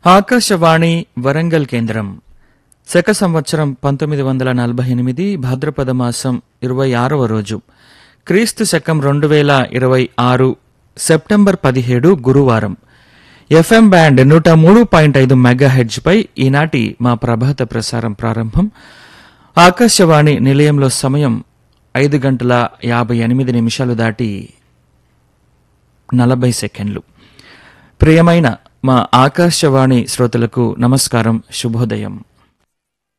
ఆకాశవాణి వరంగల్ కేంద్రం శక సంవత్సరం పంతొమ్మిది వందల నలభై ఎనిమిది భాద్రపద మాసం ఇరవై ఆరవ రోజు క్రీస్తు శకం రెండు వేల ఇరవై ఆరు సెప్టెంబర్ పదిహేడు గురువారం ఎఫ్ఎం బ్యాండ్ నూట మూడు పాయింట్ ఐదు మెగా పై ఈనాటి మా ప్రభాత ప్రసారం ప్రారంభం ఆకాశవాణి నిలయంలో సమయం ఐదు గంటల యాభై ఎనిమిది నిమిషాలు దాటి నలభై సెకండ్లు ప్రియమైన మా ఆకాశవాణి శ్రోతలకు నమస్కారం శుభోదయం